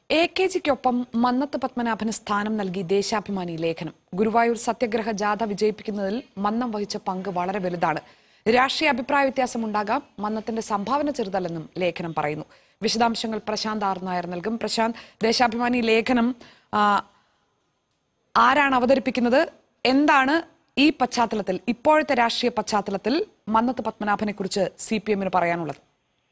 A K ജിക്കൊപ്പം മന്നത്ത് പത്മനാഭന് സ്ഥാനം നൽകി ദേശാഭിമാനി ലേഖനം ഗുരുവായൂർ സത്യഗ്രഹ ജാഥ വിജയിപ്പിക്കുന്നതിൽ മന്നം വഹിച്ച പങ്ക് വളരെ വലുതാണ് രാഷ്ട്രീയ അഭിപ്രായ വ്യത്യാസമുണ്ടാകാം മന്നത്തിന്റെ സംഭാവന ചെറുതല്ലെന്നും ലേഖനം പറയുന്നു വിശദാംശങ്ങൾ പ്രശാന്ത് ആർ നായർ നൽകും പ്രശാന്ത് ദേശാഭിമാനി ലേഖനം ആ, ആരാണ് അവതരിപ്പിക്കുന്നത് എന്താണ് ഈ പശ്ചാത്തലത്തിൽ ഇപ്പോഴത്തെ രാഷ്ട്രീയ പശ്ചാത്തലത്തിൽ മന്നത്ത് പത്മനാഭനെ കുറിച്ച് സി പി എമ്മിന് പറയാനുള്ളത്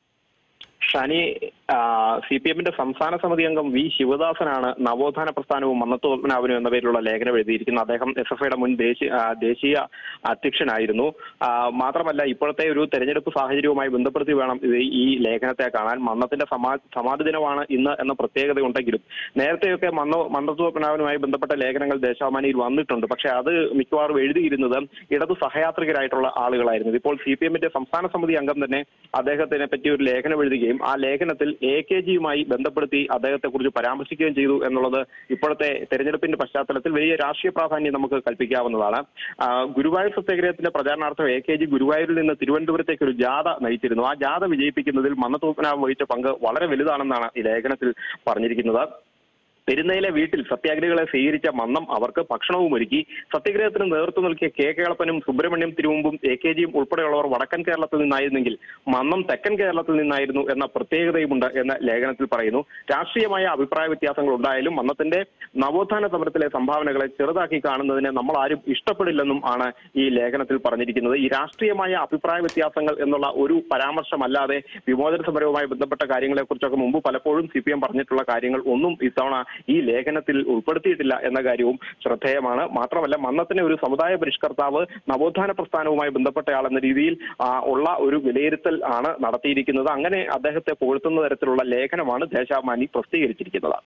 ഷനി സി പി എമ്മിന്റെ സംസ്ഥാന സമിതി അംഗം വി ശിവദാസനാണ് നവോത്ഥാന പ്രസ്ഥാനവും മന്നത്ത് പത്മനാഭനും എന്ന പേരിലുള്ള ലേഖനം എഴുതിയിരിക്കുന്നത് അദ്ദേഹം എസ് എഫ് ഐയുടെ മുൻ ദേശീയ ആ, ദേശീയ അധ്യക്ഷനായിരുന്നു ആ, മാത്രമല്ല ഇപ്പോഴത്തെ ഒരു തെരഞ്ഞെടുപ്പ് സാഹചര്യവുമായി ബന്ധപ്പെടുത്തി വേണം ഇത് ഈ ലേഖനത്തെ കാണാൻ മന്നത്തിന്റെ സമാ സമാധി ദിനമാണ് ഇന്ന് എന്ന പ്രത്യേകതയുണ്ടെങ്കിലും നേരത്തെയൊക്കെ മന്ന മന്നത്ത് പത്മനാഭനുമായി ബന്ധപ്പെട്ട ലേഖനങ്ങൾ ദേശാഭിമാനിയിൽ വന്നിട്ടുണ്ട് പക്ഷെ അത് മിക്കവാറും എഴുതിയിരുന്നത് ഇടതു സഹയാത്രികരായിട്ടുള്ള ആളുകളായിരുന്നു ഇപ്പോൾ സി പി എമ്മിന്റെ സംസ്ഥാന സമിതി അംഗം തന്നെ അദ്ദേഹത്തിനെ പറ്റി ഒരു ലേഖനം എഴുതുകയും ആ ലേഖനത്തിൽ എ കെ ജിയുമായി ബന്ധപ്പെടുത്തി അദ്ദേഹത്തെ കുറിച്ച് പരാമർശിക്കുകയും ചെയ്തു എന്നുള്ളത് ഇപ്പോഴത്തെ തെരഞ്ഞെടുപ്പിന്റെ പശ്ചാത്തലത്തിൽ വലിയ രാഷ്ട്രീയ പ്രാധാന്യം നമുക്ക് കൽപ്പിക്കാവുന്നതാണ് ആ, ഗുരുവായൂർ സത്യാഗ്രഹത്തിന്റെ പ്രചാരണാർത്ഥം എ കെ ജി ഗുരുവായൂരിൽ നിന്ന് തിരുവനന്തപുരത്തേക്ക് ഒരു ജാഥ നയിച്ചിരുന്നു ആ ജാഥ വിജയിപ്പിക്കുന്നതിൽ മന്നത്തൂപ്പനാവ് വഹിച്ച പങ്ക് വളരെ വലുതാണെന്നാണ് ഈ ലേഖനത്തിൽ പറഞ്ഞിരിക്കുന്നത് പെരുന്നയിലെ വീട്ടിൽ സത്യാഗ്രഹികളെ സ്വീകരിച്ച മന്നം അവർക്ക് ഭക്ഷണവും ഒരുക്കി സത്യാഗ്രഹത്തിന് നേതൃത്വം നൽകിയ കെ കേളപ്പനും സുബ്രഹ്മണ്യം തിരുമുമ്പും എ കെ ജിയും ഉൾപ്പെടെയുള്ളവർ വടക്കൻ കേരളത്തിൽ നിന്നായിരുന്നെങ്കിൽ മന്നം തെക്കൻ കേരളത്തിൽ നിന്നായിരുന്നു എന്ന പ്രത്യേകതയുമുണ്ട് എന്ന ലേഖനത്തിൽ പറയുന്നു രാഷ്ട്രീയമായ അഭിപ്രായ വ്യത്യാസങ്ങൾ ഉണ്ടായാലും മന്നത്തിന്റെ നവോത്ഥാന സമരത്തിലെ സംഭാവനകളെ ചെറുതാക്കി കാണുന്നതിനെ നമ്മൾ ആരും ഇഷ്ടപ്പെടില്ലെന്നും ആണ് ഈ ലേഖനത്തിൽ പറഞ്ഞിരിക്കുന്നത് ഈ രാഷ്ട്രീയമായ അഭിപ്രായ വ്യത്യാസങ്ങൾ എന്നുള്ള ഒരു പരാമർശമല്ലാതെ വിമോചന സമരവുമായി ബന്ധപ്പെട്ട കാര്യങ്ങളെക്കുറിച്ചൊക്കെ മുമ്പ് പലപ്പോഴും സി പി എം പറഞ്ഞിട്ടുള്ള കാര്യങ്ങൾ ഒന്നും ഇത്തവണ ഈ ലേഖനത്തിൽ ഉൾപ്പെടുത്തിയിട്ടില്ല എന്ന കാര്യവും ശ്രദ്ധേയമാണ് മാത്രമല്ല മന്നത്തിനെ ഒരു സമുദായ പരിഷ്കർത്താവ് നവോത്ഥാന പ്രസ്ഥാനവുമായി ബന്ധപ്പെട്ടയാൾ എന്ന രീതിയിൽ ആ, ഉള്ള ഒരു വിലയിരുത്തൽ ആണ് നടത്തിയിരിക്കുന്നത് അങ്ങനെ അദ്ദേഹത്തെ പുകഴ്ത്തുന്ന തരത്തിലുള്ള ലേഖനമാണ് ദേശാഭിമാനി പ്രസിദ്ധീകരിച്ചിരിക്കുന്നത്